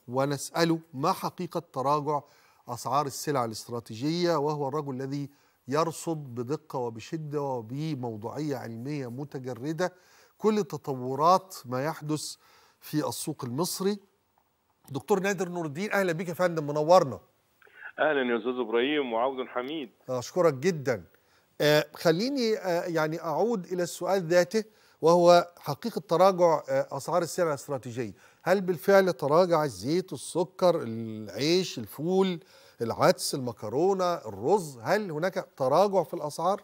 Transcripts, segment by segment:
ونسأله ما حقيقة تراجع أسعار السلع الاستراتيجية وهو الرجل الذي يرصد بدقة وبشدة وبموضوعية علمية متجردة كل تطورات ما يحدث في السوق المصري دكتور نادر نور الدين أهلا بك يا فندم منورنا اهلا يا استاذ ابراهيم وعود حميد أشكرك جدا آه خليني آه يعني أعود إلى السؤال ذاته وهو حقيقة تراجع آه أسعار السلع الاستراتيجية هل بالفعل تراجع الزيت السكر العيش الفول العدس المكرونة الرز هل هناك تراجع في الأسعار؟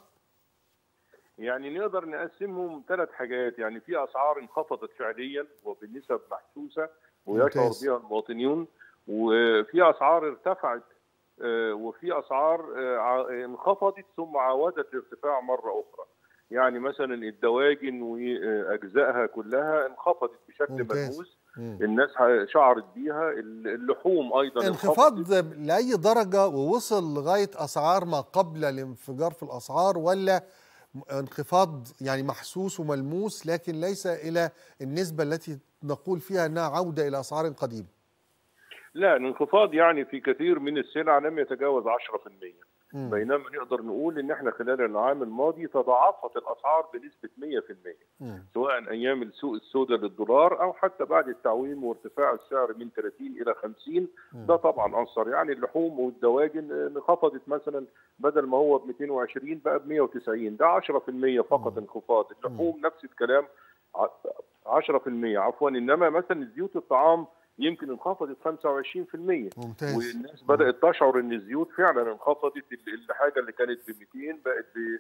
يعني نقدر نقسمهم ثلاث حاجات يعني في اسعار انخفضت فعليا وبنسب محسوسه ويشعر ممتاز. بها المواطنون وفي اسعار ارتفعت آه، وفي اسعار آه، ع- انخفضت ثم عاودت الارتفاع مره اخرى يعني مثلا الدواجن واجزائها كلها انخفضت بشكل ممتاز. ملموس مم. الناس ح- شعرت بيها اللحوم ايضا انخفاض انخفضت. لأي درجة ووصل لغاية أسعار ما قبل الانفجار في الأسعار ولا انخفاض يعني محسوس وملموس لكن ليس إلى النسبة التي نقول فيها أنها عودة إلى أسعار قديمة لا الانخفاض يعني في كثير من السلع لم يتجاوز 10% مم. بينما نقدر نقول ان احنا خلال العام الماضي تضاعفت الاسعار بنسبه 100% مم. سواء ايام السوق السوداء للدولار او حتى بعد التعويم وارتفاع السعر من 30 الى 50 ده طبعا اثر يعني اللحوم والدواجن آه، انخفضت مثلا بدل ما هو ب 220 بقى ب 190 ده 10% فقط انخفاض اللحوم نفس الكلام ع- 10% عفوا انما مثلا الزيوت الطعام يمكن انخفضت 25% ممتاز والناس بدات تشعر ان الزيوت فعلا انخفضت ال- الحاجه اللي كانت ب 200 بقت ب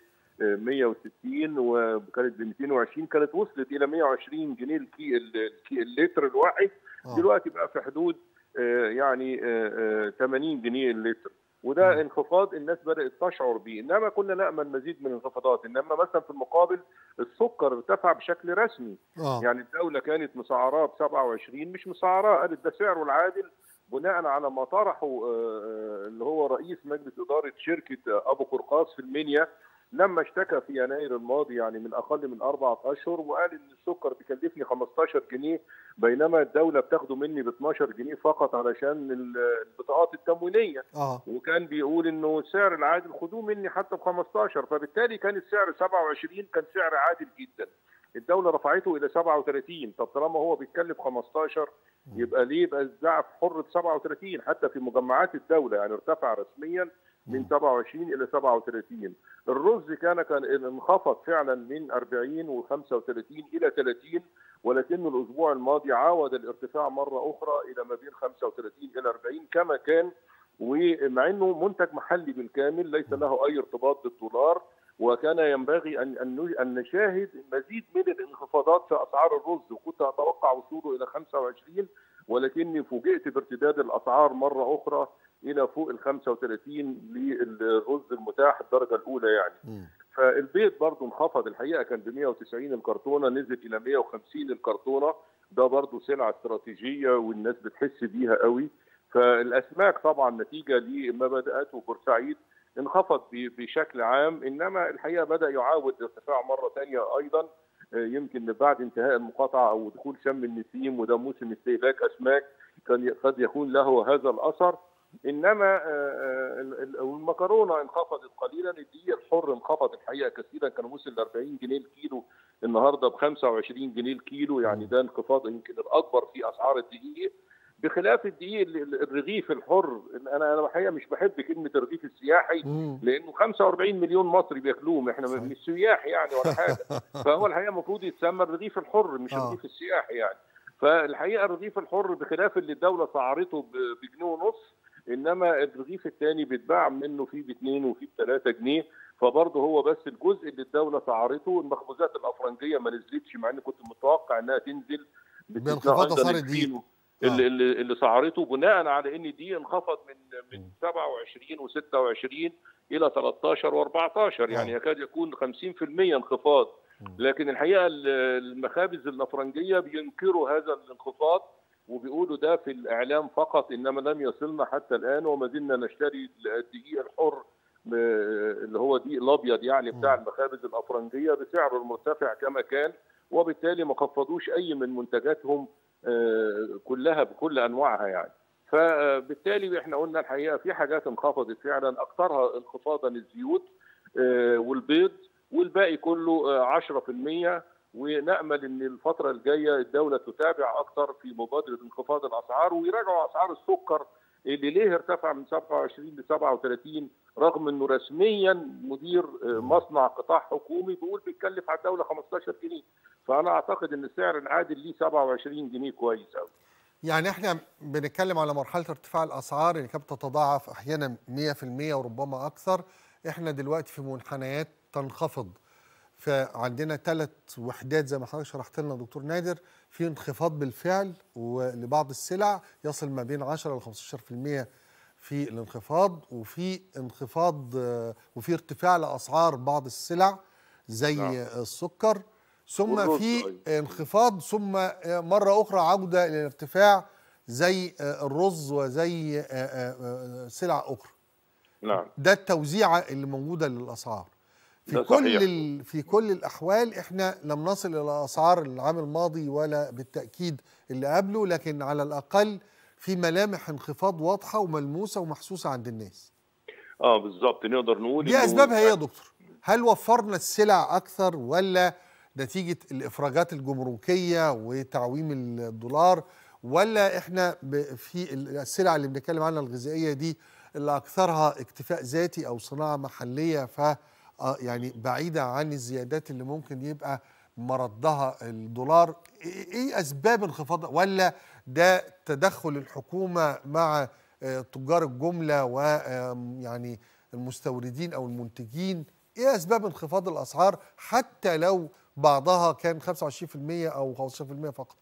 160 وكانت ب 220 كانت وصلت الى 120 جنيه الكي الكي اللتر الواحد آه. دلوقتي بقى في حدود آه، يعني آه، آه، 80 جنيه اللتر وده انخفاض الناس بدات تشعر بيه انما كنا نامل مزيد من الانخفاضات انما مثلا في المقابل السكر ارتفع بشكل رسمي آه. يعني الدولة كانت مسعراه ب 27 مش مسعراه قالت ده سعره العادل بناء على ما طرحه آه، آه، اللي هو رئيس مجلس إدارة شركة آه، أبو قرقاص في المنيا لما اشتكى في يناير الماضي يعني من أقل من أربعة أشهر وقال إن السكر بيكلفني 15 جنيه بينما الدولة بتاخده مني ب 12 جنيه فقط علشان ال- البطاقات التموينية آه وكان بيقول انه السعر العادل خدوه مني حتى ب 15 فبالتالي كان السعر 27 كان سعر عادل جدا الدوله رفعته الى 37 طب طالما هو بيتكلف 15 يبقى ليه يبقى الزعف حر ب 37 حتى في مجمعات الدوله يعني ارتفع رسميا من 27 الى 37 الرز كان كان انخفض فعلا من 40 و35 الى 30 ولكن الاسبوع الماضي عاود الارتفاع مره اخرى الى ما بين 35 الى 40 كما كان ومع انه منتج محلي بالكامل ليس له اي ارتباط بالدولار وكان ينبغي ان ان ان نشاهد مزيد من الانخفاضات في اسعار الرز وكنت اتوقع وصوله الى 25 ولكني فوجئت بارتداد الاسعار مره اخرى الى فوق ال 35 للرز المتاح الدرجه الاولى يعني مم. فالبيض برضه انخفض الحقيقه كان ب 190 الكرتونه نزل الى 150 الكرتونه ده برضه سلعه استراتيجيه والناس بتحس بيها قوي فالاسماك طبعا نتيجه لمبادئات وبورسعيد انخفض ب- بشكل عام انما الحقيقه بدا يعاود ارتفاع مره ثانيه ايضا آه، يمكن بعد انتهاء المقاطعه او دخول شم النسيم وده موسم استهلاك اسماك كان قد يكون له هذا الاثر انما آه، آه، ال- ال- المكرونه انخفضت قليلا الدقيق الحر انخفض الحقيقه كثيرا كان وصل ل 40 جنيه الكيلو النهارده ب 25 جنيه الكيلو يعني ده انخفاض يمكن الاكبر في اسعار الدقيق بخلاف الدقيق ال- ال- الرغيف الحر انا انا الحقيقه مش بحب كلمه الرغيف السياحي مم. لانه 45 مليون مصري بياكلوه احنا صحيح. مش سياح يعني ولا حاجه فهو الحقيقه المفروض يتسمى الرغيف الحر مش آه. الرغيف السياحي يعني فالحقيقه الرغيف الحر بخلاف اللي الدوله سعرته ب- بجنيه ونص انما الرغيف الثاني بيتباع منه فيه باثنين وفيه بثلاثة جنيه فبرضه هو بس الجزء اللي الدوله سعرته المخبوزات الافرنجيه ما نزلتش مع اني كنت متوقع انها تنزل بانخفاض باستثناء أسعار أيضاً الدقيق. الفينو اللي, اللي, اللي سعرته بناء على ان دي انخفض من من 27 و26 الى 13 و14 يعني آه. يكاد يكون 50% انخفاض لكن الحقيقه ال- المخابز الافرنجيه بينكروا هذا الانخفاض وبيقولوا ده في الاعلام فقط انما لم يصلنا حتى الان وما زلنا نشتري الدقيق الحر اللي هو دي الابيض يعني بتاع المخابز الافرنجيه بسعره المرتفع كما كان وبالتالي ما خفضوش اي من منتجاتهم كلها بكل انواعها يعني فبالتالي احنا قلنا الحقيقه في حاجات انخفضت فعلا اكثرها انخفاضا الزيوت والبيض والباقي كله 10% ونامل ان الفتره الجايه الدوله تتابع اكثر في مبادره انخفاض الاسعار ويراجعوا اسعار السكر اللي ليه ارتفع من 27 ل 37 رغم انه رسميا مدير مصنع قطاع حكومي بيقول بيتكلف على الدوله 15 جنيه فانا اعتقد ان السعر العادل ليه 27 جنيه كويس قوي يعني احنا بنتكلم على مرحله ارتفاع الاسعار اللي كانت تتضاعف احيانا 100% وربما اكثر احنا دلوقتي في منحنيات تنخفض فعندنا ثلاث وحدات زي ما حضرتك شرحت لنا دكتور نادر في انخفاض بالفعل ولبعض السلع يصل ما بين 10 ل 15% في الانخفاض وفي انخفاض وفي ارتفاع لاسعار بعض السلع زي نعم. السكر ثم في انخفاض ثم مره اخرى عوده الى الارتفاع زي الرز وزي سلع اخرى نعم ده التوزيعه اللي موجوده للاسعار في كل ال... في كل الاحوال احنا لم نصل الى اسعار العام الماضي ولا بالتاكيد اللي قبله لكن على الاقل في ملامح انخفاض واضحه وملموسه ومحسوسه عند الناس. اه بالظبط نقدر نقول دي اسبابها ايه يا دكتور؟ هل وفرنا السلع اكثر ولا نتيجه الافراجات الجمركيه وتعويم الدولار ولا احنا في السلع اللي بنتكلم عنها الغذائيه دي اللي اكثرها اكتفاء ذاتي او صناعه محليه ف يعني بعيدة عن الزيادات اللي ممكن يبقى مردها الدولار ايه اسباب انخفاض ولا ده تدخل الحكومة مع تجار الجملة ويعني المستوردين او المنتجين ايه اسباب انخفاض الاسعار حتى لو بعضها كان 25% او 15% فقط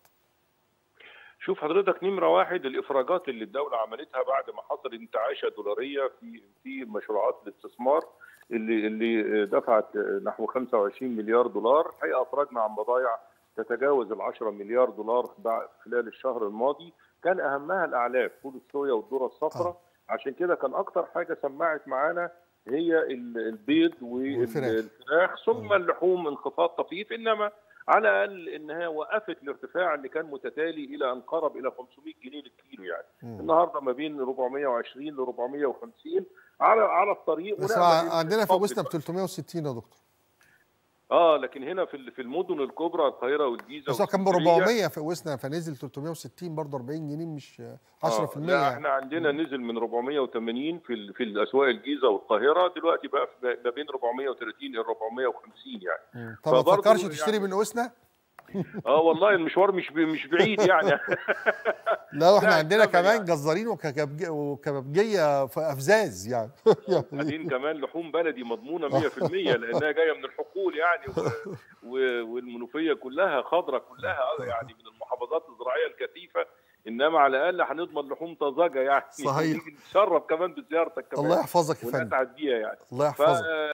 شوف حضرتك نمره واحد الافراجات اللي الدوله عملتها بعد ما حصل انتعاشه دولاريه في في مشروعات الاستثمار اللي اللي دفعت نحو 25 مليار دولار الحقيقه افرجنا عن بضائع تتجاوز ال 10 مليار دولار خلال الشهر الماضي كان اهمها الاعلاف فول الصويا والذره الصفراء عشان كده كان اكتر حاجه سمعت معانا هي البيض والفراخ ثم اللحوم انخفاض طفيف انما على الاقل انها وقفت الارتفاع اللي كان متتالي الى ان قرب الى 500 جنيه للكيلو يعني م. النهارده ما بين 420 ل 450 على على الطريق بس عندنا في وسنا ب 360 يا دكتور اه لكن هنا في في المدن الكبرى القاهره والجيزه بس هو كان ب 400 في وسنا فنزل 360 برضه 40 جنيه مش 10% آه لا احنا عندنا نزل من 480 في في الاسواق الجيزه والقاهره دلوقتي بقى ما بين 430 ل 450 يعني طب ما تفكرش تشتري يعني من وسنا؟ اه والله المشوار مش مش بعيد يعني لا احنا عندنا كمان يعني. جزارين وكبابجيه في افزاز يعني وبعدين كمان لحوم بلدي مضمونه 100% لانها جايه من الحقول يعني و... و... والمنوفيه كلها خضراء كلها يعني من المحافظات الزراعيه الكثيفه انما على الاقل هنضمن لحوم طازجه يعني صحيح نتشرف كمان بزيارتك كمان الله يحفظك يا فندم ونسعد بيها يعني الله يحفظك